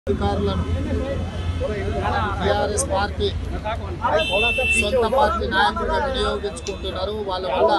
అధికారులను TRS party సొంత party నాయకులుగా వినియోగించుకుంటున్నారు వాళ్ళ వల్ల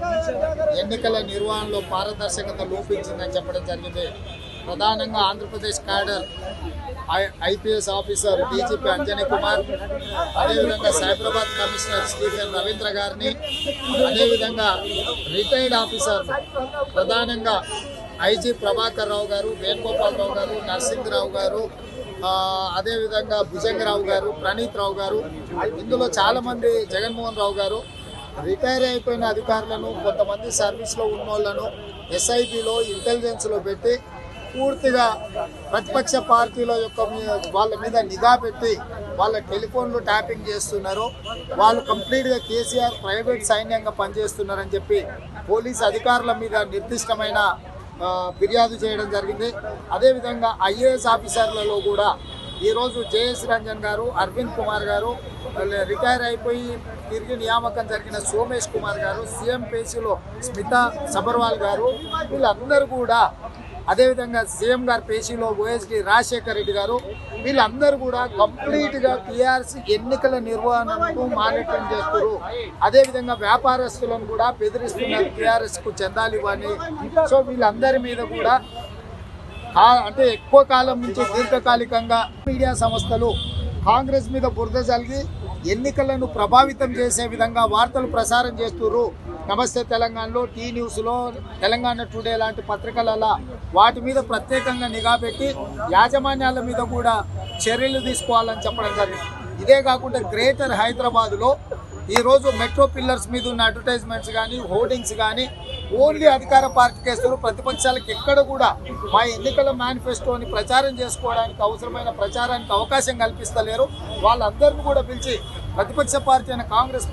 ఎన్నికల నిర్వహణలో పారదర్శకత లోపించిందని చెప్పడం జరిగింది ప్రధానంగా ఆంధ్రప్రదేశ్ క్యాడర్ ఐ- IPS officer DGP Anjani Kumar అదేవిధంగా సైబరాబాద్ కమిషనర్ స్టీఫెన్ రవీంద్ర గారిని అదేవిధంగా రిటైర్డ్ ఆఫీసర్ ప్రధానంగా ఐజీ ప్రభాకర్ రావు గారు వేణుగోపాలరావు గారు నరసింహరావు గారు ఆ, అదేవిధంగా భుజంగరావు గారు ప్రణీత్ రావు గారు ఇందులో చాలామంది జగన్మోహన్ రావు గారు రిటైర్ అయిపోయిన అధికారులను కొంతమంది సర్వీస్లో ఉన్న వాళ్ళను ఎస్ఐపిలో ఇంటెలిజెన్స్లో పెట్టి పూర్తిగా ప్రతిపక్ష పార్టీల యొక్క మీ- వాళ్ళ మీద నిఘా పెట్టి వాళ్ళ టెలిఫోన్లు ట్యాపింగ్ చేస్తున్నారు వాళ్ళు కంప్లీట్గా కేసీఆర్ ప్రైవేట్ సైన్యంగా పనిచేస్తున్నారని చెప్పి పోలీస్ అధికారుల మీద నిర్దిష్టమైన ఆ, ఫిర్యాదు చేయడం జరిగింది అదేవిధంగా ఐఏఎస్ ఆఫీసర్లలో కూడా ఈరోజు జేఎస్ రంజన్ గారు అరవింద్ కుమార్ గారు వాళ్ళు రిటైర్ అయిపోయి తిరిగి నియామకం జరిగిన సోమేష్ కుమార్ గారు సీఎం పేసీలో స్మిత సబర్వాల్ గారు వీళ్ళందరూ కూడా అదేవిధంగా సీఎం గారి పేషీలో ఓఎస్డి రాజశేఖర్ రెడ్డి గారు వీళ్ళందరూ కూడా కంప్లీట్గా టీఆర్ఎస్ ఎన్నికల నిర్వహణకు మానిటరింగ్ చేస్తారు అదేవిధంగా వ్యాపారస్తులను కూడా బెదిరిస్తున్నారు టీఆర్ఎస్కు చెందాలి ఇవ్వని సో వీళ్ళందరి మీద కూడా కా- అంటే ఎక్కువ కాలం నుంచి దీర్ఘకాలికంగా మీడియా సంస్థలు కాంగ్రెస్ మీద బురద జల్గి ఎన్నికలను ప్రభావితం చేసే విధంగా వార్తలు ప్రసారం చేస్తున్నారు నమస్తే తెలంగాణలో టీ న్యూస్లో తెలంగాణ టుడే లాంటి పత్రికలలో వాటి మీద ప్రత్యేకంగా నిఘా పెట్టి యాజమాన్యాల మీద కూడా చర్యలు తీసుకోవాలని చెప్పడం జరిగింది ఇదే కాకుండా గ్రేటర్ హైదరాబాద్లో ఈరోజు మెట్రో పిల్లర్స్ మీద ఉన్న అడ్వర్టైజ్మెంట్స్ కానీ హోర్డింగ్స్ కానీ ఓన్లీ అధికార పార్టీ కేసులు ప్రతిపక్షాలకు ఎక్కడ కూడా మా ఎన్నికల మేనిఫెస్టోని ప్రచారం చేసుకోవడానికి అవసరమైన ప్రచారానికి అవకాశం కల్పిస్తలేరు వాళ్ళందరినీ కూడా పిలిచి ప్రతిపక్ష పార్టీ అయిన కాంగ్రెస్